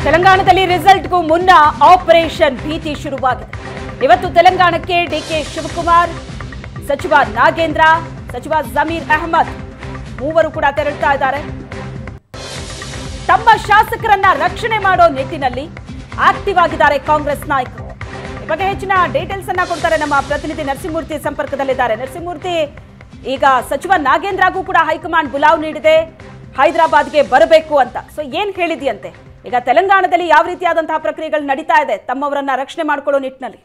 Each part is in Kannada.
ತೆಲಂಗಾಣದಲ್ಲಿ ರಿಸಲ್ಟ್ಗೂ ಮುನ್ನ ಆಪರೇಷನ್ ಭೀತಿ ಶುರುವಾಗಿದೆ ಇವತ್ತು ತೆಲಂಗಾಣಕ್ಕೆ ಡಿಕೆ ಶಿವಕುಮಾರ್ ಸಚಿವ ನಾಗೇಂದ್ರ ಸಚಿವ ಜಮೀರ್ ಅಹಮದ್ ಮೂವರು ಕೂಡ ತೆರಳುತ್ತಾ ಇದ್ದಾರೆ ತಮ್ಮ ಶಾಸಕರನ್ನ ರಕ್ಷಣೆ ಮಾಡೋ ನಿಟ್ಟಿನಲ್ಲಿ ಆಕ್ಟಿವ್ ಆಗಿದ್ದಾರೆ ಕಾಂಗ್ರೆಸ್ ನಾಯಕರು ಈ ಬಗ್ಗೆ ಹೆಚ್ಚಿನ ಡೀಟೇಲ್ಸ್ ಅನ್ನ ಕೊಡ್ತಾರೆ ನಮ್ಮ ಪ್ರತಿನಿಧಿ ನರಸಿಂಹಮೂರ್ತಿ ಸಂಪರ್ಕದಲ್ಲಿದ್ದಾರೆ ನರಸಿಂಹಮೂರ್ತಿ ಈಗ ಸಚಿವ ನಾಗೇಂದ್ರಗೂ ಕೂಡ ಹೈಕಮಾಂಡ್ ಬುಲಾವ್ ನೀಡಿದೆ ಹೈದರಾಬಾದ್ಗೆ ಬರಬೇಕು ಅಂತ ಸೊ ಏನ್ ಹೇಳಿದೆಯಂತೆ ಈಗ ತೆಲಂಗಾಣದಲ್ಲಿ ಯಾವ ರೀತಿಯಾದಂತಹ ಪ್ರಕ್ರಿಯೆಗಳು ನಡೀತಾ ಇದೆ ತಮ್ಮವರನ್ನ ರಕ್ಷಣೆ ಮಾಡ್ಕೊಳ್ಳೋ ನಿಟ್ಟಿನಲ್ಲಿ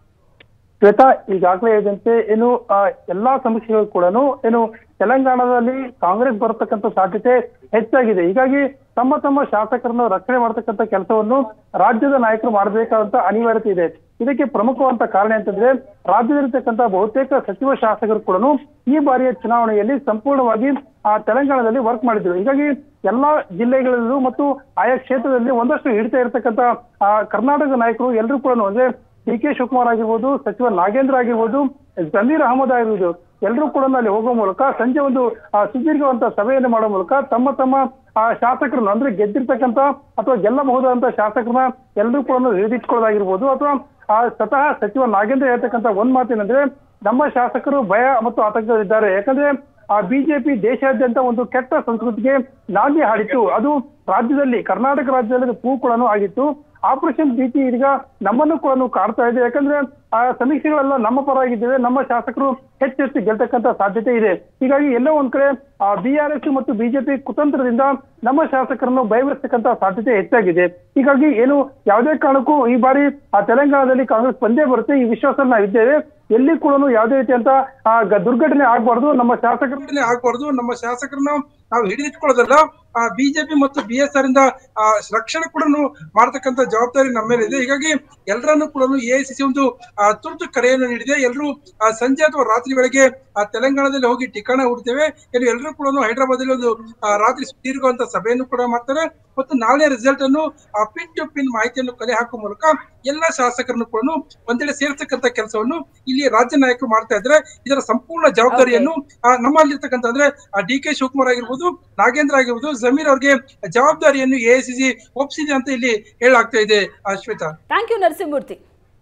ಶ್ವೇತಾ ಈಗಾಗಲೇ ಹೇಳಿದಂತೆ ಏನು ಆ, ಎಲ್ಲಾ ಸಮೀಕ್ಷೆಗಳು ಕೂಡ ಏನು ತೆಲಂಗಾಣದಲ್ಲಿ ಕಾಂಗ್ರೆಸ್ ಬರತಕ್ಕಂತ ಸಾಧ್ಯತೆ ಹೆಚ್ಚಾಗಿದೆ ಹೀಗಾಗಿ ತಮ್ಮ ತಮ್ಮ ಶಾಸಕರನ್ನು ರಕ್ಷಣೆ ಮಾಡತಕ್ಕಂತ ಕೆಲಸವನ್ನು ರಾಜ್ಯದ ನಾಯಕರು ಮಾಡಬೇಕಾದಂತ ಅನಿವಾರ್ಯತೆ ಇದೆ ಇದಕ್ಕೆ ಪ್ರಮುಖವಂತ ಕಾರಣ ಅಂತಂದ್ರೆ ರಾಜ್ಯದಲ್ಲಿರ್ತಕ್ಕಂಥ ಬಹುತೇಕ ಸಚಿವ ಶಾಸಕರು ಕೂಡ ಈ ಬಾರಿಯ ಚುನಾವಣೆಯಲ್ಲಿ ಸಂಪೂರ್ಣವಾಗಿ ಆ ತೆಲಂಗಾಣದಲ್ಲಿ ವರ್ಕ್ ಮಾಡಿದ್ರು ಹೀಗಾಗಿ ಎಲ್ಲಾ ಜಿಲ್ಲೆಗಳಲ್ಲೂ ಮತ್ತು ಆಯಾ ಕ್ಷೇತ್ರದಲ್ಲಿ ಒಂದಷ್ಟು ಹಿಡಿತಾ ಇರತಕ್ಕಂತ ಆ ಕರ್ನಾಟಕ ನಾಯಕರು ಎಲ್ಲರೂ ಕೂಡ ಅಂದ್ರೆ ಡಿ ಕೆ ಶಿವಕುಮಾರ್ ಆಗಿರ್ಬೋದು ಸಚಿವ ನಾಗೇಂದ್ರ ಆಗಿರ್ಬೋದು ಜಮೀರ್ ಅಹಮದ್ ಆಗಿರ್ಬೋದು ಎಲ್ಲರೂ ಕೂಡ ಅಲ್ಲಿ ಹೋಗುವ ಮೂಲಕ ಸಂಜೆ ಒಂದು ಆ, ಸುದೀರ್ಘವಂತ ಸಭೆಯನ್ನು ಮಾಡುವ ಮೂಲಕ ತಮ್ಮ ತಮ್ಮ ಆ, ಶಾಸಕರನ್ನು ಅಂದ್ರೆ ಗೆದ್ದಿರ್ತಕ್ಕಂತ ಅಥವಾ ಗೆಲ್ಲಬಹುದಾದಂತ ಶಾಸಕರನ್ನ ಎಲ್ಲರೂ ಕೂಡ ಹಿಡಿದಿಟ್ಕೊಳ್ಳೋದಾಗಿರ್ಬೋದು ಅಥವಾ ಆ, ಸ್ವತಃ ಸಚಿವ ನಾಗೇಂದ್ರ ಹೇಳ್ತಕ್ಕಂತ ಒಂದ್ ಮಾತೇನಂದ್ರೆ ನಮ್ಮ ಶಾಸಕರು ಭಯ ಮತ್ತು ಆತಂಕದಲ್ಲಿದ್ದಾರೆ ಯಾಕಂದ್ರೆ ಆ ಬಿಜೆಪಿ ದೇಶಾದ್ಯಂತ ಒಂದು ಕೆಟ್ಟ ಸಂಸ್ಕೃತಿಗೆ ನಾಂದಿ ಹಾಡಿತ್ತು ಅದು ರಾಜ್ಯದಲ್ಲಿ ಕರ್ನಾಟಕ ರಾಜ್ಯದಲ್ಲಿ ಅದು ಪೂ ಕೂಡ ಆಗಿತ್ತು ಆಪರೇಷನ್ ಭೀತಿ ಈಗ ನಮ್ಮನ್ನು ಕೂಡ ಕಾಡ್ತಾ ಇದೆ ಯಾಕಂದ್ರೆ ಆ ಸಮೀಕ್ಷೆಗಳೆಲ್ಲ ನಮ್ಮ ಪರವಾಗಿದ್ದೇವೆ ನಮ್ಮ ಶಾಸಕರು ಹೆಚ್ಚೆಚ್ಚು ಗೆಲ್ತಕ್ಕಂತ ಸಾಧ್ಯತೆ ಇದೆ ಹೀಗಾಗಿ ಎಲ್ಲೋ ಒಂದ್ ಕಡೆ ಆ ಬಿಆರ್ಎಸ್ ಮತ್ತು ಬಿಜೆಪಿ ಕುತಂತ್ರದಿಂದ ನಮ್ಮ ಶಾಸಕರನ್ನು ಭಯವಿರ್ತಕ್ಕಂತ ಸಾಧ್ಯತೆ ಹೆಚ್ಚಾಗಿದೆ ಹೀಗಾಗಿ ಏನು ಯಾವುದೇ ಕಾರಣಕ್ಕೂ ಈ ಬಾರಿ ಆ ತೆಲಂಗಾಣದಲ್ಲಿ ಕಾಂಗ್ರೆಸ್ ಬಂದೇ ಬರುತ್ತೆ ಈ ವಿಶ್ವಾಸ ನಾವಿದ್ದೇವೆ ಎಲ್ಲಿ ಕೂಡ ಯಾವುದೇ ರೀತಿಯಂತ ಆ, ಗ- ದುರ್ಘಟನೆ ಆಗ್ಬಾರ್ದು ನಮ್ಮ ಶಾಸಕರು ದುರ್ಘಟನೆ ಆಗ್ಬಾರ್ದು ನಮ್ಮ ಶಾಸಕರನ್ನ ನಾವು ಹಿಡಿದಿಟ್ಕೊಳ್ಳೋದಲ್ಲ ಆ ಬಿಜೆಪಿ ಮತ್ತು ಬಿ ಎಸ್ ಆರ್ ಇಂದ ಆ, ರಕ್ಷಣೆ ಕೂಡ ಮಾಡತಕ್ಕಂತ ಜವಾಬ್ದಾರಿ ನಮ್ಮ ಮೇಲೆ ಇದೆ ಹೀಗಾಗಿ ಎಲ್ಲರನ್ನು ಕೂಡ ಎಐಸಿಸಿ ಒಂದು ಆ, ತುರ್ತು ಕರೆಯನ್ನು ನೀಡಿದೆ ಎಲ್ಲರೂ ಸಂಜೆ ಅಥವಾ ರಾತ್ರಿ ವೇಳೆಗೆ ಆ, ತೆಲಂಗಾಣದಲ್ಲಿ ಹೋಗಿ ಠಿಕಾಣ ಹುಡ್ತೇವೆ ಇನ್ನು ಎಲ್ಲರೂ ಕೂಡ ಹೈದರಾಬಾದ್ ಅಲ್ಲಿ ಒಂದು ಆ, ರಾತ್ರಿ ಸುದೀರ್ಘವಂತ ಸಭೆಯನ್ನು ಕೂಡ ಮಾಡ್ತಾರೆ ಮತ್ತು ನಾಳೆ ರಿಸಲ್ಟ್ ಅನ್ನು ಪಿನ್ ಟು ಪಿನ್ ಮಾಹಿತಿಯನ್ನು ಕಲೆ ಹಾಕುವ ಮೂಲಕ ಎಲ್ಲ ಶಾಸಕರನ್ನು ಕೂಡ ಒಂದೆಡೆ ಸೇರ್ತಕ್ಕಂತ ಕೆಲಸವನ್ನು ಇಲ್ಲಿ ರಾಜ್ಯ ನಾಯಕರು ಮಾಡ್ತಾ ಇದ್ದಾರೆ ಇದರ ಸಂಪೂರ್ಣ ಜವಾಬ್ದಾರಿಯನ್ನು ಆ, ನಮ್ಮಲ್ಲಿರ್ತಕ್ಕಂಥ ಅಂದ್ರೆ ಡಿ ಕೆ ಶಿವಕುಮಾರ್ ಆಗಿರ್ಬೋದು ನಾಗೇಂದ್ರ ಆಗಿರ್ಬೋದು ಜಮೀರ್ ಅವ್ರಿಗೆ ಜವಾಬ್ದಾರಿಯನ್ನು ಎಐಸಿಸಿ ಒಪ್ಪಿಸಿದೆ ಅಂತ ಇಲ್ಲಿ ಹೇಳಲಾಗ್ತಾ ಇದೆ ಆ, ಶ್ವೇತಾ ಥ್ಯಾಂಕ್ ಯು ನರಸಿಂಹಮೂರ್ತಿ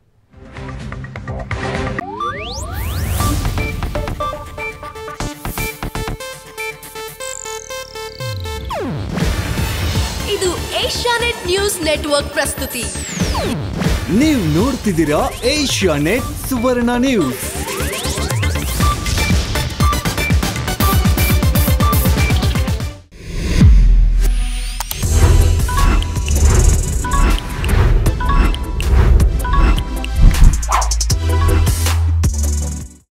ಇದು ಏಷ್ಯಾನೆಟ್ ನ್ಯೂಸ್ ನೆಟ್ವರ್ಕ್ ಪ್ರಸ್ತುತಿ ನೀವು ನೋಡ್ತಿದ್ದೀರಾ ಏಷ್ಯಾ ನೆಟ್ ಸುವರ್ಣ ನ್ಯೂಸ್